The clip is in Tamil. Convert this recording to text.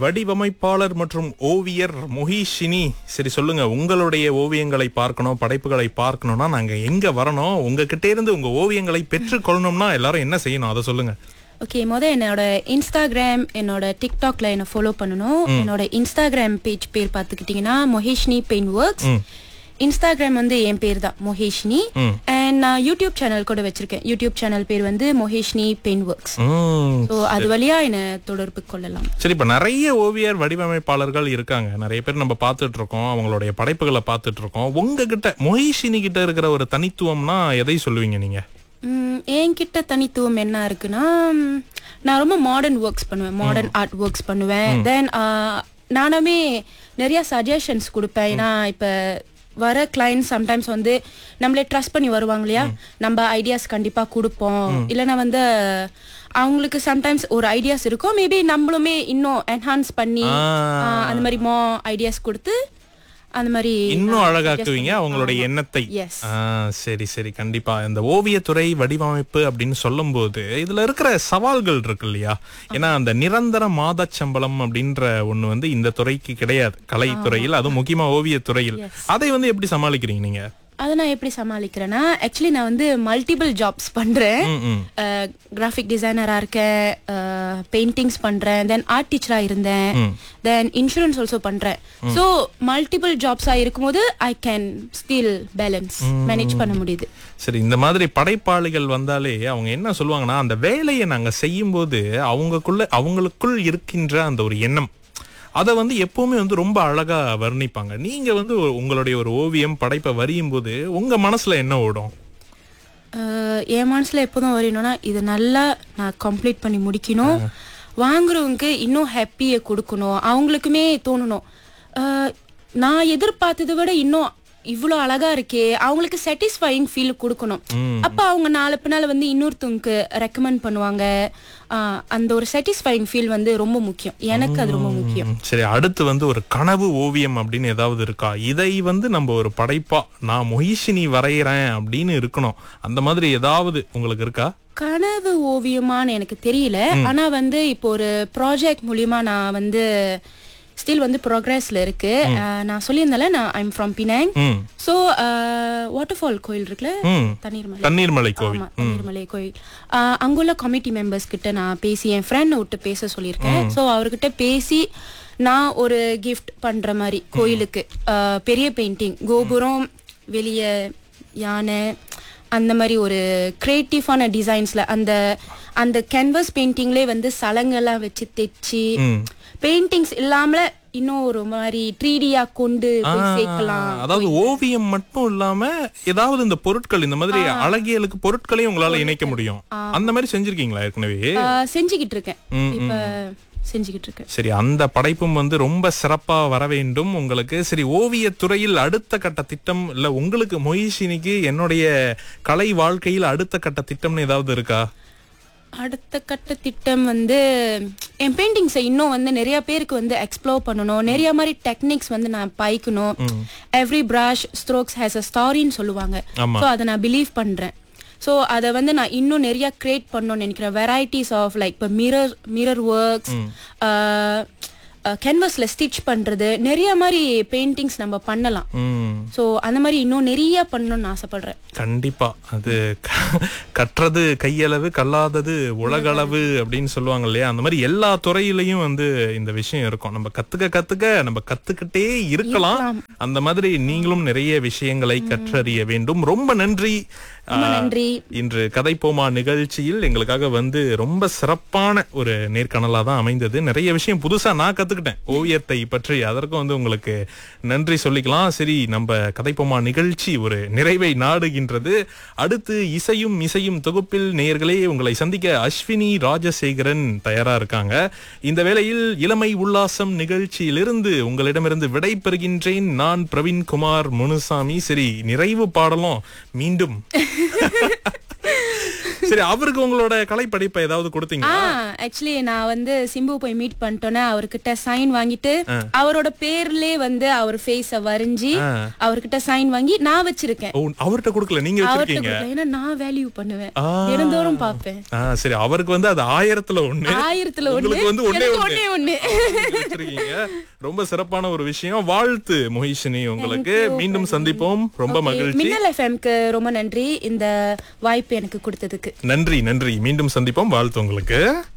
வடிவமைப்பாளர் மற்றும் ஓவியர் மொஹிஷினி சரி சொல்லுங்க உங்களுடைய ஓவியங்களை பார்க்கணும் படைப்புகளை பார்க்கணும்னா நாங்க எங்க வரணும் உங்ககிட்ட இருந்து உங்க ஓவியங்களை பெற்றுக்கொள்ளணும்னா எல்லாரும் என்ன செய்யணும் அதை சொல்லுங்க ஓகே முத என்னோட இன்ஸ்டாகிராம் என்னோட டிக்டாக்ல என்ன ஃபாலோ பண்ணணும் என்னோட இன்ஸ்டாகிராம் பேஜ் பேர் பார்த்துக்கிட்டிங்கன்னா மொஹேஷ்னி பெயின் ஒர்க்ஸ் இன்ஸ்டாகிராம் வந்து என் பேர் தான் மொஹேஷ்னி அண்ட் நான் யூடியூப் சேனல் கூட வச்சிருக்கேன் யூடியூப் சேனல் பேர் வந்து மொஹேஷ்னி பெயின் ஒர்க்ஸ் ம், ஸோ அது வழியா என்ன தொடர்பு கொள்ளலாம் சரி இப்ப நிறைய ஓவியர் வடிவமைப்பாளர்கள் இருக்காங்க நிறைய பேர் நம்ம பார்த்துட்டு இருக்கோம் அவங்களுடைய படைப்புகளை பார்த்துட்டு இருக்கோம் உங்ககிட்ட மொஹிஷினி கிட்ட இருக்கிற ஒரு தனித்துவம்னா எதை சொல்லுவீங்க நீங்க ம், என்கிட்ட தனித்துவம் என்ன இருக்குன்னா ம், நான் ரொம்ப மாடர்ன் ஒர்க்ஸ் பண்ணுவேன் மாடர்ன் ஆர்ட் ஒர்க்ஸ் பண்ணுவேன் தென் நானுமே நிறைய சஜஷன்ஸ் கொடுப்பேன் ஏன்னா இப்போ வர கிளைண்ட் சம்டைம்ஸ் வந்து நம்மளே ட்ரஸ்ட் பண்ணி வருவாங்க இல்லையா நம்ம ஐடியாஸ் கண்டிப்பாக கொடுப்போம் இல்லைன்னா வந்து அவங்களுக்கு சம்டைம்ஸ் ஒரு ஐடியாஸ் இருக்கும் மேபி நம்மளுமே இன்னும் என்ஹான்ஸ் பண்ணி ஆ. ஆ, அந்த மாதிரி மோ ஐடியாஸ் கொடுத்து அந்த மாதிரி இன்னும் நான் அழகாக்குவீங்க suggest அவங்களுடைய ஆமா. எண்ணத்தை Yes. ஆ, சரி சரி கண்டிப்பா இந்த ஓவியத்துறை வடிவமைப்பு அப்படின்னு சொல்லும்போது இதுல இருக்கிற சவால்கள் இருக்கு இல்லையா ஏன்னா அந்த நிரந்தர மாத சம்பளம் அப்படின்ற ஒண்ணு வந்து இந்த துறைக்கு கிடையாது கலைத்துறையில் அதுவும் முக்கியமா ஓவியத்துறையில் அதை வந்து எப்படி சமாளிக்கிறீங்க நீங்க அதை நான் எப்படி சமாளிக்கிறேன்னா ஆக்சுவலி நான் வந்து மல்டிபிள் ஜாப்ஸ் பண்றேன் ம், ம். கிராஃபிக் டிசைனரா இருக்கேன் பெயிண்டிங்ஸ் பண்றேன் தென் ஆர்ட் டீச்சரா இருந்தேன் தென் இன்சூரன்ஸ் ஆல்சோ பண்றேன் ஸோ மல்டிபிள் ஜாப்ஸா இருக்கும்போது I can still balance manage பண்ண முடியுது சரி இந்த மாதிரி படைப்பாளிகள் வந்தாலே அவங்க என்ன சொல்லுவாங்கன்னா அந்த வேலையை நாங்க செய்யும்போது அவங்களுக்குள்ள அவங்களுக்குள் இருக்கின்ற அந்த ஒரு எண்ணம் அதை வந்து எப்பவுமே வந்து ரொம்ப அழகா வர்ணிப்பாங்க நீங்க வந்து ஒரு- உங்களுடைய ஒரு ஓவியம் படைப்பை வரியும் போது உங்க மனசுல என்ன ஓடும் அஹ், என் மனசுல எப்போதும் வரையணும்னா இது நல்லா நான் கம்ப்ளீட் பண்ணி முடிக்கணும் வாங்குறவங்க இன்னும் ஹாப்பியை கொடுக்கணும் அவங்களுக்குமே தோணணும் அஹ், நான் எதிர்பார்த்ததை விட இன்னும் இவ்வளோ அழகா இருக்கே அவங்களுக்கு சாட்டிஸ்ஃபைங் ஃபீல் கொடுக்கணும் அப்ப அவங்க நாலு பின்னால வந்து இன்னொருத்தவங்களுக்கு ரெக்கமெண்ட் பண்ணுவாங்க அஹ், அந்த ஒரு சாட்டிஸ்ஃபைங் ஃபீல் வந்து ரொம்ப முக்கியம் எனக்கு அது ரொம்ப முக்கியம் ம், சரி அடுத்து வந்து ஒரு கனவு ஓவியம் அப்படின்னு ஏதாவது இருக்கா இதை வந்து நம்ம ஒரு படைப்பா நான் மொஹிஷினி வரைகிறேன் அப்படின்னு இருக்கணும் அந்த மாதிரி ஏதாவது உங்களுக்கு இருக்கா கனவு ஓவியமான்னு எனக்கு தெரியல ஆனா வந்து இப்போ ஒரு ப்ராஜெக்ட் மூலியமா நான் வந்து ஸ்டில் வந்து ப்ரோக்ரஸ்ல இருக்கு அஹ், நான் சொல்லியிருந்தேன்ல நான் ஐம் ஃப்ரம் பினாங் ம் ஸோ வாட்டர் ஃபால் கோயில் இருக்குல்ல ம் தண்ணீர்மலை தண்ணீர்மலை கோவில் ஆமா தண்ணீர்மலை கோயில் அஹ், அங்குள்ள கமிட்டி மெம்பர்ஸ் கிட்ட நான் பேசி என் ஃப்ரெண்ட் விட்டு பேச சொல்லியிருக்கேன் ஸோ அவர்கிட்ட பேசி நான் ஒரு கிஃப்ட் பண்ற மாதிரி கோயிலுக்கு அஹ், பெரிய பெயிண்டிங் கோபுரம் வெளியே யானை அந்த மாதிரி ஒரு கிரியேட்டிவான டிசைன்ஸ்ல அந்த அந்த கேன்வஸ் பெயிண்டிங்லேயே வந்து சலங்கெல்லாம் வச்சு தைச்சு ம் பெயிண்டிங்ஸ் இல்லாமல இன்னும் ஒரு மாதிரி த்ரீடியா கொண்டு போய் ஆ, சேர்க்கலாம் அதாவது ஓவியம் மட்டும் இல்லாம ஏதாவது இந்த பொருட்கள் இந்த மாதிரி அழகியலுக்கு பொருட்களையும் உங்களால இணைக்க முடியும் அந்த மாதிரி செஞ்சிருக்கீங்களா ஏற்கனவே ஆஹ் செஞ்சுக்கிட்டு இருக்கேன் இப்ப செஞ்சுக்கிட்டு இருக்கேன் சரி அந்த படைப்பும் வந்து ரொம்ப சிறப்பா வர வேண்டும் உங்களுக்கு சரி ஓவியத் துறையில் அடுத்த கட்ட திட்டம் இல்ல உங்களுக்கு மொயிஷினிக்கு என்னுடைய கலை வாழ்க்கையில் அடுத்த கட்ட திட்டம்னு ஏதாவது இருக்கா அடுத்த கட்ட திட்டம் வந்து என் பெயிண்டிங்ஸை இன்னும் வந்து நிறைய பேருக்கு வந்து எக்ஸ்ப்ளோர் பண்ணணும் நிறைய மாதிரி டெக்னிக்ஸ் வந்து நான் பாய்க்கணும் every brush strokes has a ஸ்டாரின்னு சொல்லுவாங்க ஆமா. ஸோ அதை நான் பிலீவ் பண்றேன் ஸோ அதை வந்து நான் இன்னும் நிறைய கிரியேட் பண்ணணும்னு நினைக்கிறேன் வெரைட்டிஸ் ஆஃப் லைக் இப்போ மிரர் மிரர் ஒர்க்ஸ் கேன்வஸில் ஸ்டிச் பண்றது நிறைய மாதிரி பெயிண்டிங்ஸ் நம்ம பண்ணலாம் ம் ஸோ அந்த மாதிரி இன்னும் நிறைய பண்ணணும்னு ஆசைப்படுறேன் கண்டிப்பா அது க- கற்றது கையளவு கல்லாதது உலகளவு அப்படின்னு சொல்லுவாங்க இல்லையா அந்த மாதிரி எல்லா துறையிலையும் வந்து இந்த விஷயம் இருக்கும் நம்ம கத்துக்க கத்துக்க நம்ம கத்துக்கிட்டே இருக்கலாம் அந்த மாதிரி நீங்களும் நிறைய விஷயங்களை கற்றறிய வேண்டும் ரொம்ப நன்றி ரொம்ப ஆஹ், நன்றி இன்று கதைப்போமா நிகழ்ச்சியில் எங்களுக்காக வந்து ரொம்ப சிறப்பான ஒரு நேர்காணலா தான் அமைந்தது நிறைய விஷயம் புதுசா நான் கத்துக்கிட்டேன் ஓவியத்தை பற்றி அதற்கும் வந்து உங்களுக்கு நன்றி சொல்லிக்கலாம் சரி நம்ம கதைப்போமா நிகழ்ச்சி ஒரு நிறைவை நாடுகின்றது அடுத்து இசையும் இசையும் தொகுப்பில் நேயர்களே உங்களை சந்திக்க அஸ்வினி ராஜசேகரன் தயாரா இருக்காங்க இந்த வேளையில் இளமை உல்லாசம் நிகழ்ச்சியிலிருந்து உங்களிடமிருந்து விடை பெறுகின்றேன் நான் பிரவீன்குமார் முனுசாமி சரி நிறைவு பாடலும் மீண்டும் சரி அவருக்கு உங்களோட கலைப்படைப்பை ஏதாவது கொடுத்தீங்க ஆ ஆக்சுவலி நான் வந்து சிம்பு போய் மீட் பண்ணிட்டோன்னே அவர்கிட்ட சைன் வாங்கிட்டு அவரோட பேர்லயே வந்து அவர் ஃபேஸ வரைஞ்சி அவர்கிட்ட சைன் வாங்கி நான் வச்சிருக்கேன் ஓ அவர்கிட்ட கொடுக்கல நீங்க அவர்கிட்ட வச்சிருக்கீங்க கொடுக்கல. ஏன்னா நான் வேல்யூ பண்ணுவேன் ஆ. தினந்தோறும் பாப்பேன் ஆ சரி அவருக்கு வந்து அது ஆயிரத்துல ஒண்ணு ஆயிரத்துல ஒண்ணு உங்களுக்கு வந்து ஒண்ணே எனக்கு ஒண்ணு. ஒண்ணே ஒண்ணு வச்சிருக்கீங்க ரொம்ப சிறப்பான ஒரு விஷயம் வாழ்த்து மொஹிஷினி உங்களுக்கு மீண்டும் சந்திப்போம் ரொம்ப மகிழ்ச்சி மின்னல் எஃப்எம்க்கு ரொம்ப நன்றி இந்த வாய்ப்பு எனக்கு கொடுத்ததுக்கு நன்றி நன்றி மீண்டும் சந்திப்போம் வாழ்த்து உங்களுக்கு